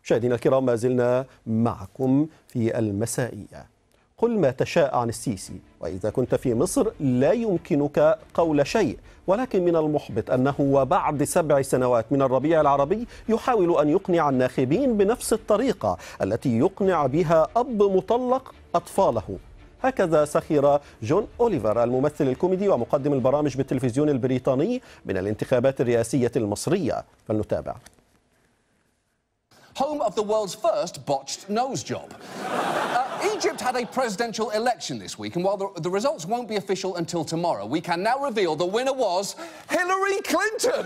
مشاهدينا الكرام ما زلنا معكم في المسائية قل ما تشاء عن السيسي وإذا كنت في مصر لا يمكنك قول شيء ولكن من المحبط أنه وبعد سبع سنوات من الربيع العربي يحاول أن يقنع الناخبين بنفس الطريقة التي يقنع بها أب مطلق أطفاله هكذا سخر جون أوليفر الممثل الكوميدي ومقدم البرامج بالتلفزيون البريطاني من الانتخابات الرئاسية المصرية فلنتابع home of the world's first botched nose job. Uh, Egypt had a presidential election this week, and while the, the, results won't be official until tomorrow, we can now reveal the winner was Hillary Clinton.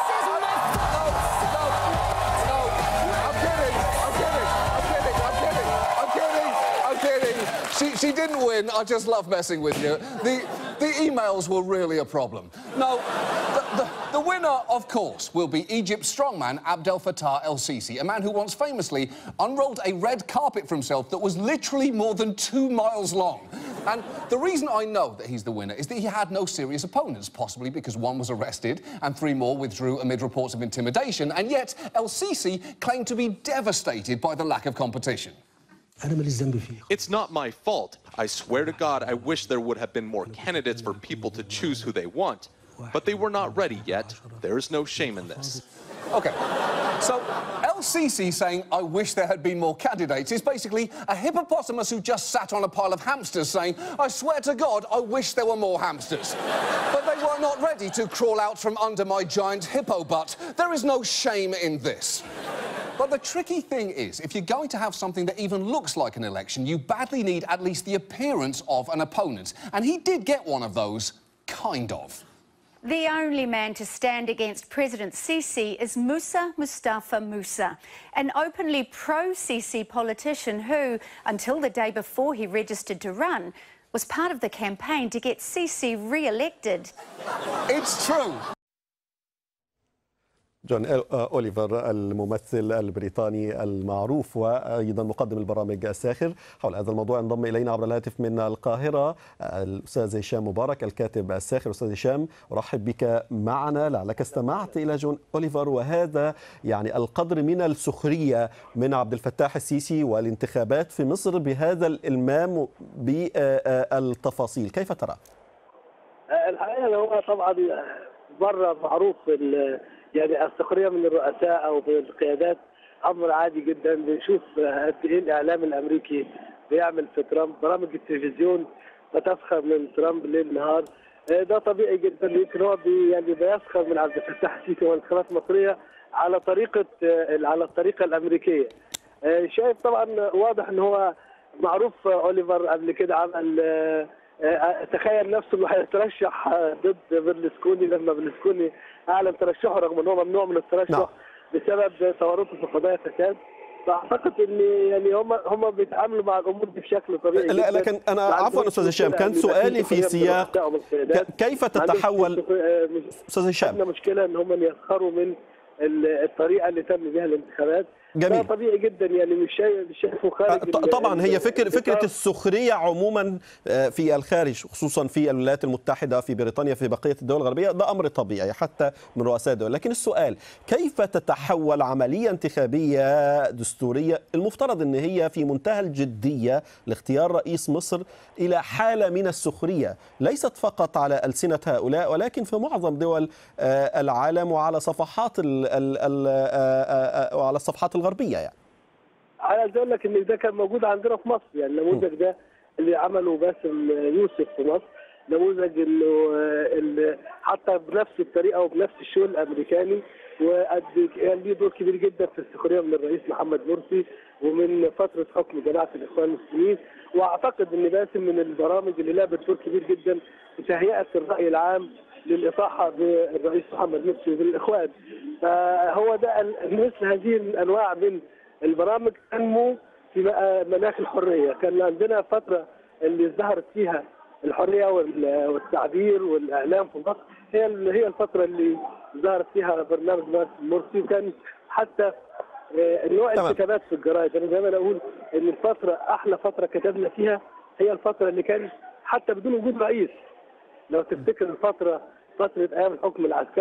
She, she didn't win. I just love messing with you. The, the emails were really a problem. No, the, the, the winner, of course, will be Egypt's strongman Abdel Fattah el Sisi, a man who once famously unrolled a red carpet for himself that was literally more than two miles long. And the reason I know that he's the winner is that he had no serious opponents, possibly because one was arrested and three more withdrew amid reports of intimidation, and yet El Sisi claimed to be devastated by the lack of competition. It's not my fault. I swear to God, I wish there would have been more candidates for people to choose who they want. But they were not ready yet. There is no shame in this. Okay, so El Sisi saying, I wish there had been more candidates, is basically a hippopotamus who just sat on a pile of hamsters saying, I swear to God, I wish there were more hamsters. but they were not ready to crawl out from under my giant hippo butt. There is no shame in this. But the tricky thing is, if you're going to have something that even looks like an election, you badly need at least the appearance of an opponent. And he did get one of those, kind of. The only man to stand against President Sisi is Musa Mustafa Musa, an openly pro-Sisi politician who, until the day before he registered to run, was part of the campaign to get Sisi re-elected. It's true. جون أوليفر الممثل البريطاني المعروف وأيضا مقدم البرامج الساخر حول هذا الموضوع انضم إلينا عبر الهاتف من القاهرة الأستاذ هشام مبارك الكاتب الساخر أستاذ هشام أرحب بك معنا لعلك استمعت إلى جون أوليفر وهذا يعني القدر من السخرية من عبد الفتاح السيسي والانتخابات في مصر بهذا الإلمام بالتفاصيل كيف ترى؟ الحقيقة هو طبعا بره معروف يعني السخريه من الرؤساء او من القيادات امر عادي جدا بنشوف قد ايه الاعلام الامريكي بيعمل في ترامب برامج التلفزيون بتسخر من ترامب ليل نهار ده طبيعي جدا يمكن هو بي يعني بيسخر من عبد الفتاح السيسي والانتخابات المصريه على طريقه على الطريقه الامريكيه شايف طبعا واضح ان هو معروف اوليفر قبل كده عمل تخيل نفسه انه هيترشح ضد برلسكوني لما برلسكوني اعلن ترشحه رغم ان هو ممنوع من الترشح نعم. بسبب تورطه في قضايا فساد فاعتقد ان يعني هم هم بيتعاملوا مع الامور دي بشكل طبيعي لا لكن انا عفوا استاذ هشام كان سؤالي في سياق كيف تتحول استاذ هشام عندنا مشكله ان هم يسخروا من الطريقه اللي تم بها الانتخابات جميل ده طبيعي جدا يعني مش شايف مش شايفه خارج طبعا هي فكر فكره السخريه عموما في الخارج خصوصا في الولايات المتحده في بريطانيا في بقيه الدول الغربيه ده امر طبيعي حتى من رؤساء الدول لكن السؤال كيف تتحول عمليه انتخابيه دستوريه المفترض ان هي في منتهى الجديه لاختيار رئيس مصر الى حاله من السخريه ليست فقط على السنه هؤلاء ولكن في معظم دول العالم وعلى صفحات ال ال ال وعلى الصفحات الغربيه يعني عايز اقول لك ان ده كان موجود عندنا في مصر يعني النموذج ده اللي عمله باسم يوسف في مصر نموذج انه حتى بنفس الطريقه وبنفس الشو الامريكاني وقد كان ليه دور كبير جدا في السخريه من الرئيس محمد مرسي ومن فتره حكم جماعه الاخوان المسلمين واعتقد ان باسم من البرامج اللي لعبت دور كبير جدا في تهيئه الراي العام للاطاحه بالرئيس محمد مرسي وبالاخوان فهو ده مثل هذه الانواع من البرامج تنمو في مناخ الحريه كان عندنا فتره اللي ظهرت فيها الحريه والتعبير والاعلام في مصر هي هي الفتره اللي ظهرت فيها برنامج مرسي وكان حتى نوع الكتابات في الجرايد انا دايما اقول ان الفتره احلى فتره كتبنا فيها هي الفتره اللي كان حتى بدون وجود رئيس لو تفتكر الفتره فتره ايام الحكم العسكري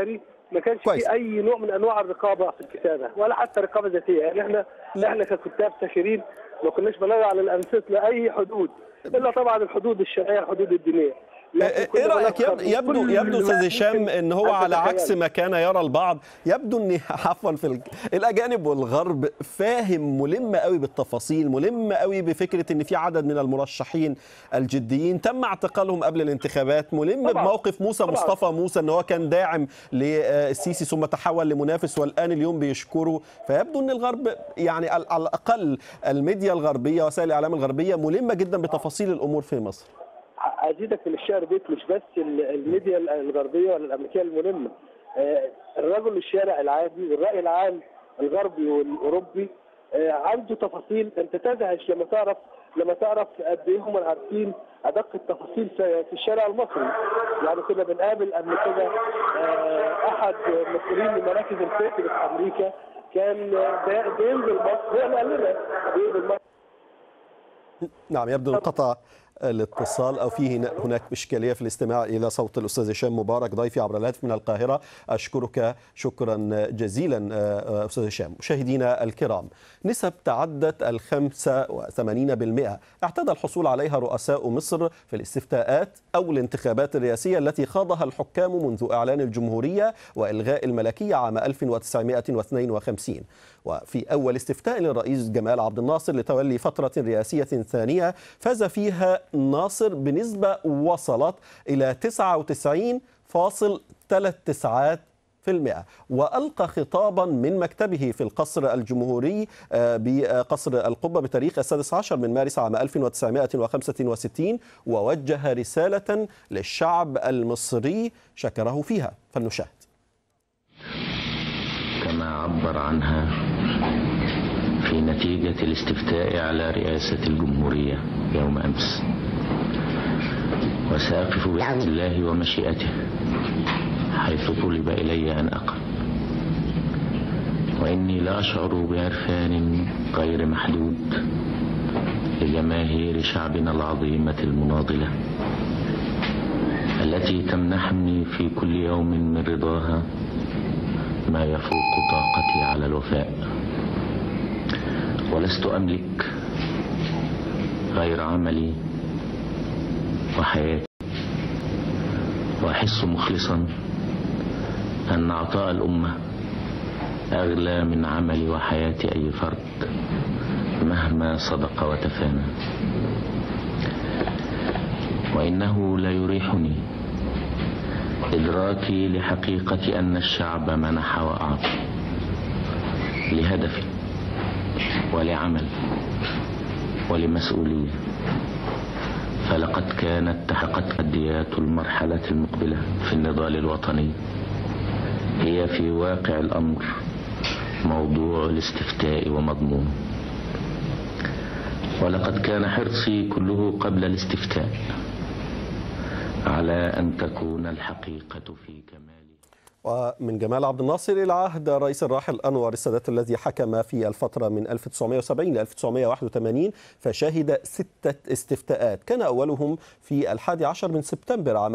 ما كانش كويس. في اي نوع من انواع الرقابه في الكتابه ولا حتى رقابه ذاتيه يعني احنا احنا ككتاب ساخرين ما كناش بنضع على الانفس لاي حدود الا طبعا الحدود الشرعيه الحدود الدينيه لكن ايه كنا رايك بنفخر يب- يبدو بكل يبدو ما استاذ هشام يمكن ان هو أن على عكس تتخيله. ما كان يرى البعض يبدو ان عفوا في ال- الاجانب والغرب فاهم ملم قوي بالتفاصيل ملم قوي بفكره ان في عدد من المرشحين الجديين تم اعتقالهم قبل الانتخابات ملم طبعاً. بموقف موسى طبعاً. مصطفى موسى ان هو كان داعم للسيسي ثم تحول لمنافس والان اليوم بيشكره فيبدو ان الغرب يعني على على الاقل الميديا الغربيه وسائل الاعلام الغربيه ملمه جدا بتفاصيل الامور في مصر ازيدك من الشعر بيت مش بس ال- الميديا الغربيه ولا الامريكيه الملمه آه، الرجل الشارع العادي والراي العام الغربي والاوروبي آه، عنده تفاصيل انت تدهش لما تعرف لما تعرف قد ايه هم عارفين ادق التفاصيل في في الشارع المصري يعني كنا بنقابل قبل كده آه، احد مسؤولين من مراكز الفكر في امريكا كان آه، بي- بينزل مصر هو اللي قال لنا بينزل مصر نعم يبدو انقطع الاتصال او فيه هناك اشكاليه في الاستماع الى صوت الاستاذ هشام مبارك ضيفي عبر الهاتف من القاهره اشكرك شكرا جزيلا آه، استاذ هشام مشاهدينا الكرام نسب تعدت ال 85% اعتاد الحصول عليها رؤساء مصر في الاستفتاءات او الانتخابات الرئاسيه التي خاضها الحكام منذ اعلان الجمهوريه والغاء الملكيه عام 1952 وفي اول استفتاء للرئيس جمال عبد الناصر لتولي فتره رئاسيه ثانيه فاز فيها ناصر بنسبه وصلت الى 99.39 في المئة وألقى خطابا من مكتبه في القصر الجمهوري آه، بقصر القبة بتاريخ السادس عشر من مارس عام 1965 ووجه رسالة للشعب المصري شكره فيها فلنشاهد كما عبر عنها في نتيجة الاستفتاء على رئاسة الجمهورية يوم أمس وسأقف بحمد الله ومشيئته حيث طلب إلي أن أقف وإني لأشعر بعرفان غير محدود لجماهير شعبنا العظيمة المناضلة التي تمنحني في كل يوم من رضاها ما يفوق طاقتي على الوفاء ولست أملك غير عملي وحياتي وأحس مخلصا أن عطاء الأمة أغلى من عمل وحياة أي فرد مهما صدق وتفانى وإنه لا يريحني إدراكي لحقيقة أن الشعب منح وأعطى لهدف ولعمل ولمسؤولية فلقد كانت تحققت تحديات المرحلة المقبلة في النضال الوطني هي في واقع الأمر موضوع الاستفتاء ومضمونه ولقد كان حرصي كله قبل الاستفتاء على أن تكون الحقيقة في كمال ومن جمال عبد الناصر إلى عهد الرئيس الراحل أنور السادات الذي حكم في الفترة من 1970 ل 1981 فشهد ستة استفتاءات كان أولهم في الحادي عشر من سبتمبر عام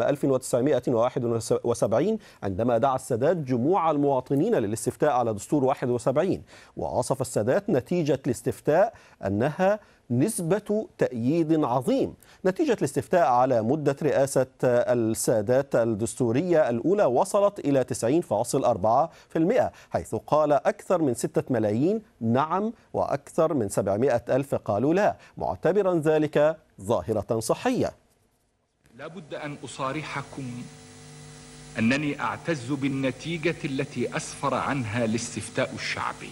1971 عندما دعا السادات جموع المواطنين للاستفتاء على دستور 71 ووصف السادات نتيجة الاستفتاء أنها نسبة تأييد عظيم نتيجة الاستفتاء على مدة رئاسة السادات الدستورية الأولى وصلت إلى 90.4% حيث قال أكثر من 6 ملايين نعم وأكثر من 700 ألف قالوا لا معتبرا ذلك ظاهرة صحية لابد أن أصارحكم أنني أعتز بالنتيجة التي أسفر عنها الاستفتاء الشعبي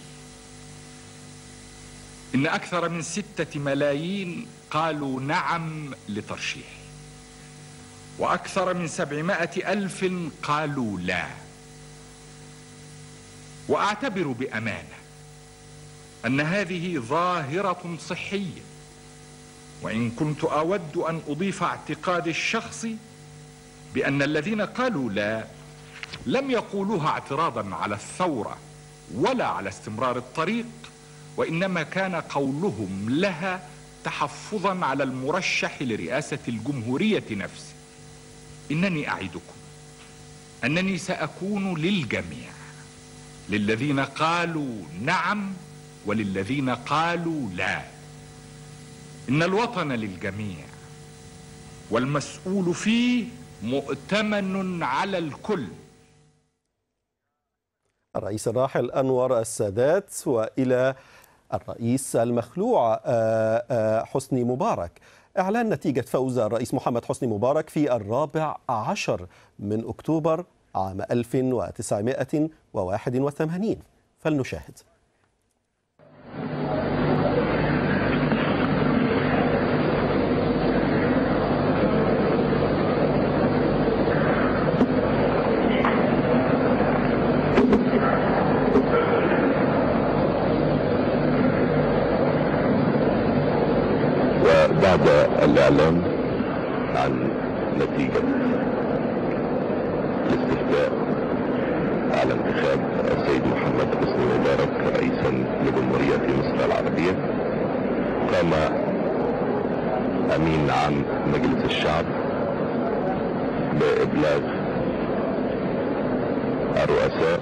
إن أكثر من ستة ملايين قالوا نعم لترشيحي وأكثر من سبعمائة ألف قالوا لا وأعتبر بأمانة أن هذه ظاهرة صحية وإن كنت أود أن أضيف اعتقادي الشخصي بأن الذين قالوا لا لم يقولوها اعتراضا على الثورة ولا على استمرار الطريق وإنما كان قولهم لها تحفظا على المرشح لرئاسة الجمهورية نفسه إنني أعدكم انني ساكون للجميع للذين قالوا نعم وللذين قالوا لا ان الوطن للجميع والمسؤول فيه مؤتمن على الكل الرئيس الراحل أنور السادات وإلى الرئيس المخلوع آه، آه، حسني مبارك إعلان نتيجة فوز الرئيس محمد حسني مبارك في الرابع عشر من أكتوبر عام 1981 فلنشاهد وبعد الإعلان عن نتيجة الاستفتاء على انتخاب السيد محمد حسني مبارك رئيسا لجمهورية مصر العربية قام أمين عام مجلس الشعب بإبلاغ الرؤساء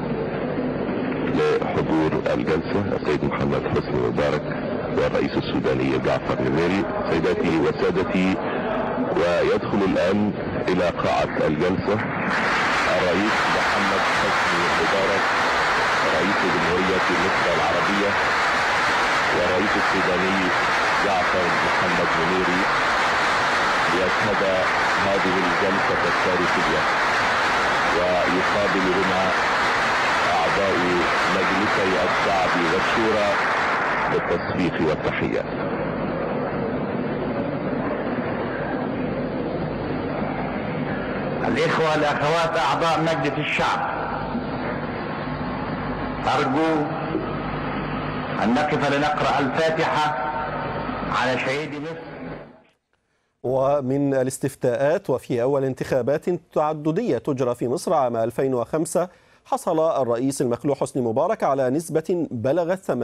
لحضور الجلسة السيد محمد حسني مبارك والرئيس السوداني جعفر نميري سيداتي وسادتي ويدخل الآن إلى قاعة الجلسة الرئيس محمد حسني مبارك رئيس جمهورية مصر العربية والرئيس السوداني جعفر محمد منيري ليشهد هذه الجلسة التاريخية ويقابلهما أعضاء مجلسي الشعب والشورى بالتصفيق والتحية الإخوة الأخوات أعضاء مجلس الشعب أرجو أن نقف لنقرأ الفاتحة على شهيد مصر ومن الاستفتاءات وفي أول انتخابات تعددية تجرى في مصر عام 2005 حصل الرئيس المخلوع حسني مبارك على نسبة بلغت 88.6%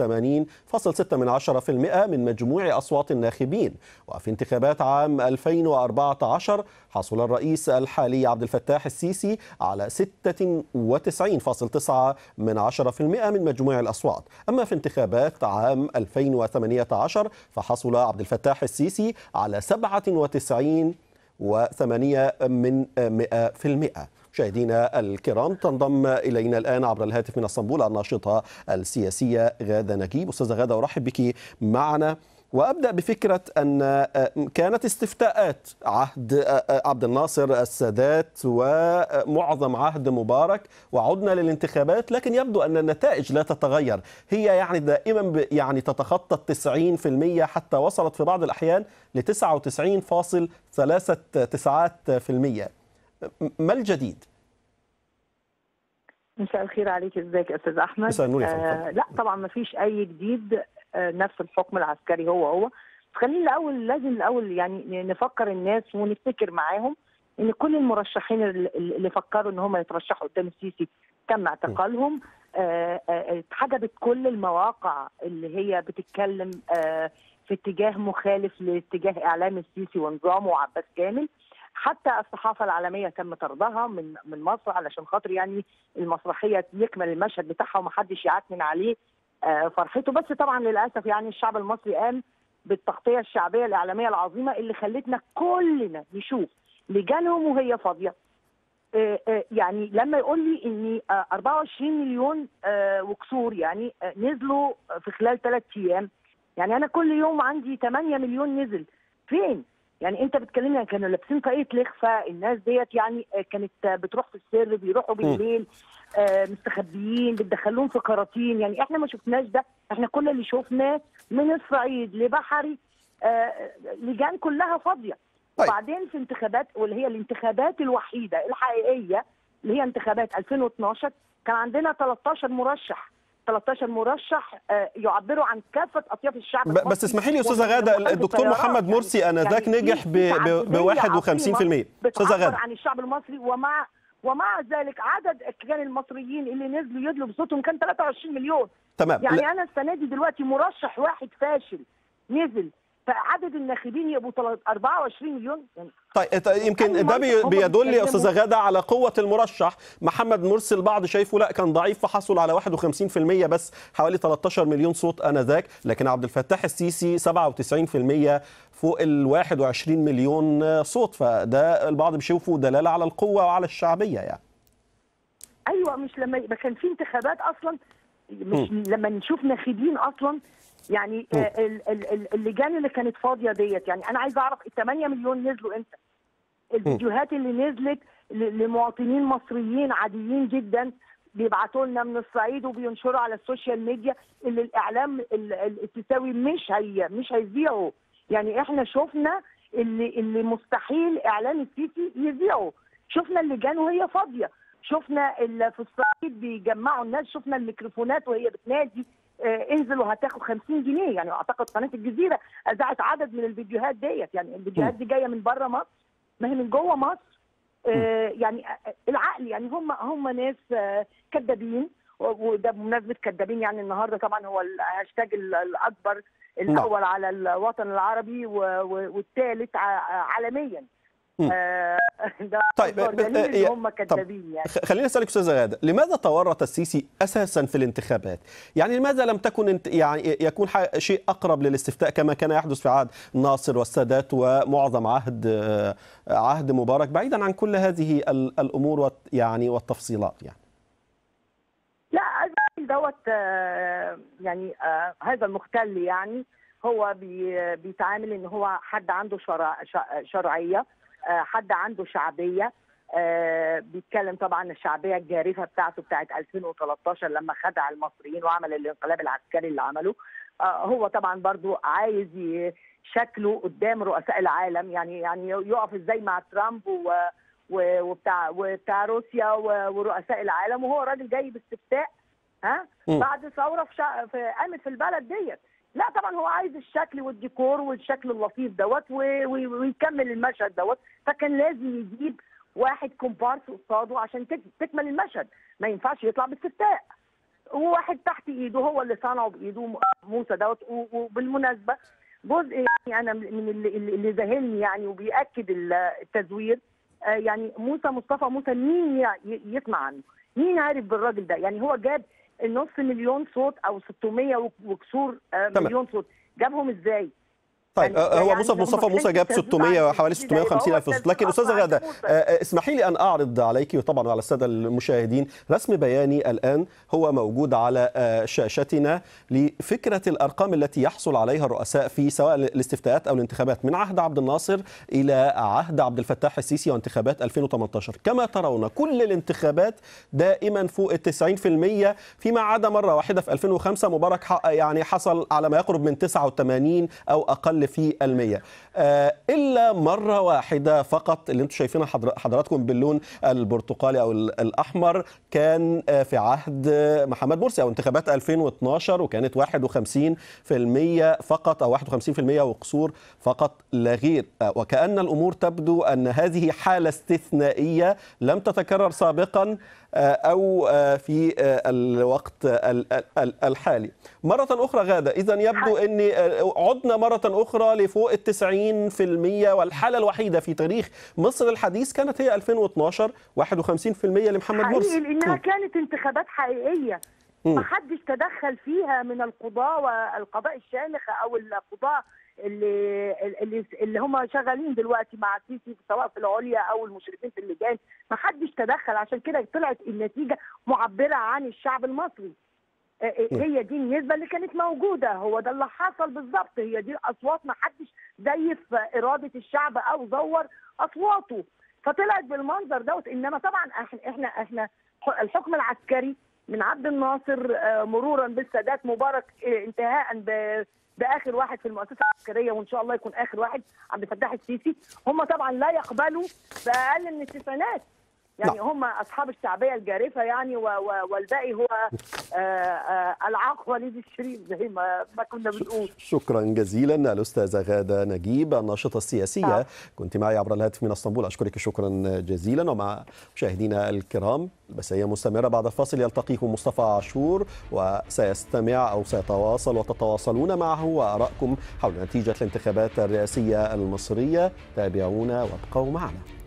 من مجموع أصوات الناخبين وفي انتخابات عام 2014 حصل الرئيس الحالي عبد الفتاح السيسي على 96.9% من 10% من مجموع الأصوات أما في انتخابات عام 2018 فحصل عبد الفتاح السيسي على 97 وثمانية من مئة في المئة مشاهدينا الكرام تنضم إلينا الآن عبر الهاتف من اسطنبول الناشطة السياسية غادة نجيب أستاذة غادة أرحب بك معنا وابدا بفكره ان كانت استفتاءات عهد عبد الناصر السادات ومعظم عهد مبارك وعدنا للانتخابات لكن يبدو ان النتائج لا تتغير هي يعني دائما يعني تتخطى 90% حتى وصلت في بعض الاحيان ل 99.39% ما الجديد؟ مساء الخير عليك ازيك يا استاذ احمد مساء النور يا آه فندم. لا طبعا ما فيش اي جديد آه نفس الحكم العسكري هو هو خلينا الاول لازم الاول يعني نفكر الناس ونفتكر معاهم ان كل المرشحين اللي اللي فكروا ان هم يترشحوا قدام السيسي تم اعتقالهم آه، آه، اتحجبت كل المواقع اللي هي بتتكلم آه، في اتجاه مخالف لاتجاه اعلام السيسي ونظامه وعباس كامل حتى الصحافه العالميه تم طردها من من مصر علشان خاطر يعني المسرحيه يكمل المشهد بتاعها ومحدش يعكنن عليه آه، فرحته بس طبعا للاسف يعني الشعب المصري قام بالتغطيه الشعبيه الاعلاميه العظيمه اللي خلتنا كلنا نشوف لجانهم وهي فاضيه آه، آه، يعني لما يقول لي ان آه، 24 مليون آه، وكسور يعني آه، نزلوا في خلال ثلاث ايام يعني انا كل يوم عندي 8 مليون نزل فين؟ يعني انت بتكلمني عن كانوا لابسين طاقية لخفة الناس ديت يعني آه، كانت آه، بتروح في السر بيروحوا بالليل آه، مستخبيين بتدخلوهم في كراتين يعني احنا ما شفناش ده احنا كل اللي شفناه من الصعيد لبحري آه، لجان كلها فاضيه طيب. وبعدين في انتخابات واللي هي الانتخابات الوحيده الحقيقيه اللي هي انتخابات 2012 كان عندنا 13 مرشح 13 مرشح آه، يعبروا عن كافه اطياف الشعب ب- بس اسمحي لي استاذه غاده الدكتور محمد مرسي انذاك نجح ب ب- ب 51% استاذه غاده غاده عن الشعب المصري ومع ومع ذلك عدد كان المصريين اللي نزلوا يدلوا بصوتهم كان 23 مليون تمام يعني لا- انا السنه دي دلوقتي مرشح واحد فاشل نزل فعدد الناخبين يبقوا تلات- 24 مليون يعني طيب طيب، يمكن أي ده بي- منطق هم بيدل يا بيتكلموا. استاذه غاده على قوه المرشح محمد مرسي البعض شايفه لا كان ضعيف فحصل على 51% بس حوالي 13 مليون صوت انذاك لكن عبد الفتاح السيسي 97% فوق ال 21 مليون صوت فده البعض بيشوفه دلاله على القوه وعلى الشعبيه يعني ايوه مش لما يبقى كان في انتخابات اصلا مش لما نشوف ناخبين اصلا يعني آه، ال- ال- ال- اللجان اللي كانت فاضيه ديت يعني انا عايزه اعرف ال 8 مليون نزلوا امتى؟ الفيديوهات اللي نزلت ل- لمواطنين مصريين عاديين جدا بيبعتوا لنا من الصعيد وبينشروا على السوشيال ميديا اللي الاعلام ال- ال- التساوي مش هي مش هيذيعوا يعني احنا شفنا اللي اللي مستحيل اعلام السيسي يذيعه شفنا اللجان وهي فاضيه شفنا ال- في الصعيد بيجمعوا الناس شفنا الميكروفونات وهي بتنادي آه، انزلوا هتاخد 50 جنيه يعني اعتقد قناه الجزيره اذاعت عدد من الفيديوهات ديت يعني الفيديوهات دي جايه من بره مصر ما هي من جوه مصر آه، يعني آه، العقل يعني هم هم ناس آه، كذابين و- وده بمناسبه كذابين يعني النهارده طبعا هو الهاشتاج ال- الاكبر الاول على الوطن العربي و- و- والثالث ع- عالميا آه، ده طيب أكبر دليل ان يا- هم كذابين يعني خ- خليني اسالك استاذه غاده لماذا تورط السيسي اساسا في الانتخابات يعني لماذا لم تكن انت يعني يكون ح- شيء اقرب للاستفتاء كما كان يحدث في عهد الناصر والسادات ومعظم عهد آه، عهد مبارك بعيدا عن كل هذه ال- الامور والت- يعني والتفصيلات يعني لا الراجل دوت آه، يعني آه، هذا المختل يعني هو بي- بيتعامل ان هو حد عنده شرع ش- شرعيه آه، حد عنده شعبيه آه، بيتكلم طبعا الشعبيه الجارفه بتاعته بتاعت 2013 لما خدع المصريين وعمل الانقلاب العسكري اللي عمله آه، هو طبعا برضو عايز ي- شكله قدام رؤساء العالم يعني يعني يقف ازاي مع ترامب و و- وبتاع وبتاع روسيا و- ورؤساء العالم وهو راجل جاي باستفتاء ها مم. بعد ثوره في, شا... في قامت في البلد ديت لا طبعا هو عايز الشكل والديكور والشكل اللطيف دوت و... و... ويكمل المشهد دوت فكان لازم يجيب واحد كومبارس قصاده عشان تك... تكمل المشهد ما ينفعش يطلع باستفتاء وواحد تحت ايده هو اللي صنعه بايده م- موسى دوت و- وبالمناسبه جزء يعني انا من اللي, اللي اللي ذهلني يعني وبياكد ال- التزوير آه، يعني موسى مصطفى موسى مين يع- ي- يسمع عنه؟ مين عارف بالراجل ده؟ يعني هو جاب النص مليون صوت او 600 وك- وكسور آه، تمام. مليون صوت جابهم ازاي؟ طيب يعني- آه، هو يعني مصطفى لما مصطفى كان موسى جاب التزوير 600 عن وحوالي التزوير ده، 650 يبقى الف هو صوت لكن التزوير استاذه أصلاً غاده عن موسى. آه، اسمحي لي ان اعرض عليك وطبعا وعلى الساده المشاهدين رسم بياني الان هو موجود على آه، شاشتنا لفكره الارقام التي يحصل عليها الرؤساء في سواء الاستفتاءات او الانتخابات من عهد عبد الناصر الى عهد عبد الفتاح السيسي وانتخابات 2018 كما ترون كل الانتخابات دائما فوق ال 90% فيما عدا مره واحده في 2005 مبارك حق- يعني حصل على ما يقرب من 89 او اقل في المية آه، الا مره واحده فقط اللي انتم شايفينها حضر- حضراتكم باللون البرتقالي او ال- الاحمر كان آه، في عهد آه، محمد مرسي او انتخابات 2012 وكانت 51% فقط او 51% وقصور فقط لا غير آه، وكأن الامور تبدو ان هذه حاله استثنائيه لم تتكرر سابقا آه، او آه، في آه، الوقت ال- ال- ال- الحالي مره اخرى غاده اذا يبدو ان آه، عدنا مره اخرى لفوق ال 90% والحاله الوحيده في تاريخ مصر الحديث كانت هي 2012 51% لمحمد حقيقي مرسي لانها م. كانت انتخابات حقيقيه مم. ما حدش تدخل فيها من القضاة والقضاء الشامخة أو القضاة اللي اللي, اللي هم شغالين دلوقتي مع السيسي سواء في العليا أو المشرفين في اللجان ما حدش تدخل عشان كده طلعت النتيجة معبرة عن الشعب المصري آه، آه، هي دي النسبة اللي كانت موجودة هو ده اللي حصل بالظبط هي دي الأصوات ما حدش زيف إرادة الشعب أو زور أصواته فطلعت بالمنظر دوت إنما طبعا احنا احنا احنا ح- الحكم العسكري من عبد الناصر آه، مرورا بالسادات مبارك آه، انتهاء ب- باخر واحد في المؤسسه العسكريه وان شاء الله يكون اخر واحد عبد الفتاح السيسي هم طبعا لا يقبلوا باقل من التسعينات يعني نعم. هم اصحاب الشعبيه الجارفه يعني و و والباقي هو آه، آه، العاق وليد الشريف زي ما ما كنا بنقول شكرا جزيلا الأستاذة غادة نجيب الناشطة السياسية نعم. كنت معي عبر الهاتف من اسطنبول أشكرك شكرا جزيلا ومع مشاهدينا الكرام البثية مستمرة بعد الفاصل يلتقيكم مصطفى عاشور وسيستمع أو سيتواصل وتتواصلون معه وآرائكم حول نتيجة الانتخابات الرئاسية المصرية تابعونا وابقوا معنا